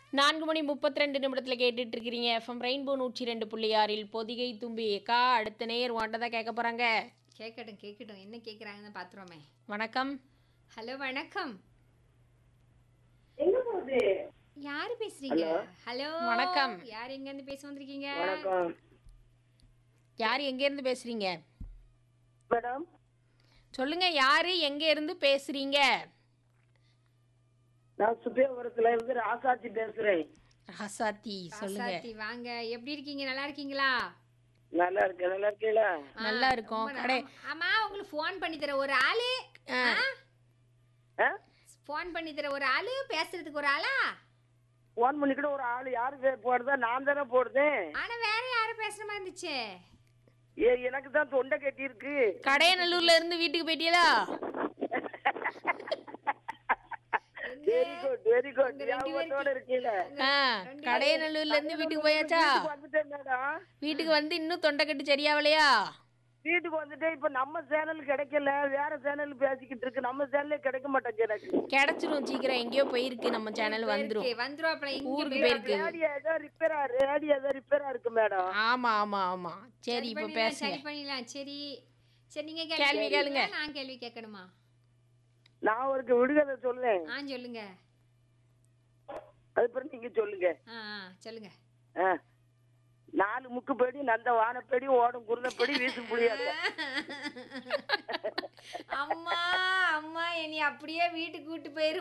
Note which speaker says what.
Speaker 1: நான்கு மணி முப்பத்தி ரெண்டு நிமிடத்தில் கேட்டுட்டு இருக்கிறீங்க எஃப்எம் ரெயின்போ நூற்றி ரெண்டு புள்ளி ஆறில் பொதிகை தும்பி அக்கா அடுத்த நேர் வாண்ட தான் கேட்க போகிறாங்க
Speaker 2: கேட்கட்டும் கேட்கட்டும் என்ன கேட்குறாங்கன்னு பார்த்துருவோமே
Speaker 1: வணக்கம்
Speaker 2: ஹலோ வணக்கம்
Speaker 3: எங்க போகுது
Speaker 2: யாரு பேசுறீங்க ஹலோ
Speaker 1: வணக்கம்.
Speaker 2: யார் எங்க இருந்து பேச வந்திருக்கீங்க
Speaker 3: வணக்கம்
Speaker 1: யார் எங்கேருந்து பேசுகிறீங்க
Speaker 3: மேடம்
Speaker 1: சொல்லுங்க யார் எங்கேருந்து பேசுகிறீங்க
Speaker 3: நான் சுப்பியபுரத்துல இருந்து ராசாச்சி பேசுறேன்
Speaker 1: ராசாத்தி சொல்லுங்க
Speaker 2: ராசாத்தி வாங்க எப்படி இருக்கீங்க நல்லா இருக்கீங்களா
Speaker 3: நல்லா இருக்கேன் நல்லா இருக்கீங்களா
Speaker 1: நல்லா இருக்கும்
Speaker 2: ரொம்ப
Speaker 1: கடை
Speaker 2: நா- ஆமா உங்களுக்கு ஃபோன் பண்ணி தர ஒரு ஆளு
Speaker 1: ஆ,
Speaker 2: ஃபோன் பண்ணி தர ஒரு ஆளு பேசுறதுக்கு ஒரு ஆளா
Speaker 3: போன் பண்ணிக்கிட்டு ஒரு ஆள் யாரு பேர் போடுதா நான் தானே போடுதேன்
Speaker 2: ஆனா வேற யாரும் பேசுற மாதிரி இருந்துச்சு
Speaker 3: ஏ எனக்கு தான் தொண்டை கட்டி இருக்கு
Speaker 1: கடையநல்லூர்ல இருந்து வீட்டுக்கு போயிட்டீங்களா
Speaker 3: வெரி குட் வெரி குட்
Speaker 2: உங்க ரெண்டு
Speaker 3: ஞாபகத்தோட இருக்கீல
Speaker 1: ஆ கடையநல்லூர்ல இருந்து வீட்டுக்கு போயாச்சா
Speaker 3: வந்துட்டேன் மேடம்
Speaker 1: வீட்டுக்கு வந்து இன்னும் தொண்டை கட்டு சரியாவலையா
Speaker 3: வீட்டுக்கு வந்துட்டேன் இப்ப நம்ம சேனல் கிடைக்கல வேற சேனல் பேசிக்கிட்டு இருக்கு நம்ம சேனல்லே கிடைக்க மாட்டேங்குது எனக்கு
Speaker 1: கிடைச்சிரும் சீக்கிரம் எங்கேயோ போயிருக்கு நம்ம சேனல் வந்துரும்
Speaker 2: இருக்கு, வந்துரும் அப்புறம் இங்க
Speaker 1: ஊருக்கு போயிருக்கு
Speaker 3: ரேடியோ ஏதோ ரிப்பேரா ரேடியோ ஏதோ ரிப்பேரா இருக்கு மேடம்
Speaker 1: ஆமா ஆமா ஆமா சரி இப்ப
Speaker 2: பண்ணிடலாம்,
Speaker 1: பேசுங்க
Speaker 2: சரி பண்ணிடலாம் சரி சரி நீங்க
Speaker 1: கேள்வி
Speaker 2: கேள்வி
Speaker 1: கேளுங்க.
Speaker 2: கேளுங்க நான் கேள்வி கேட்கணுமா
Speaker 3: நான் ஒரு விடுகதை சொல்லேன்
Speaker 2: ஆ சொல்லுங்க
Speaker 3: அதுக்கப்புறம் நீங்க சொல்லுங்க
Speaker 2: ஆ ஆ, சொல்லுங்க
Speaker 3: ஆ. நாலு முக்குப்படி நந்த வானப்படி ஓடும் குருதப்படி வீசும் புளியாங்க
Speaker 2: அம்மா அம்மா என்னை அப்படியே வீட்டுக்கு கூட்டு போயிரு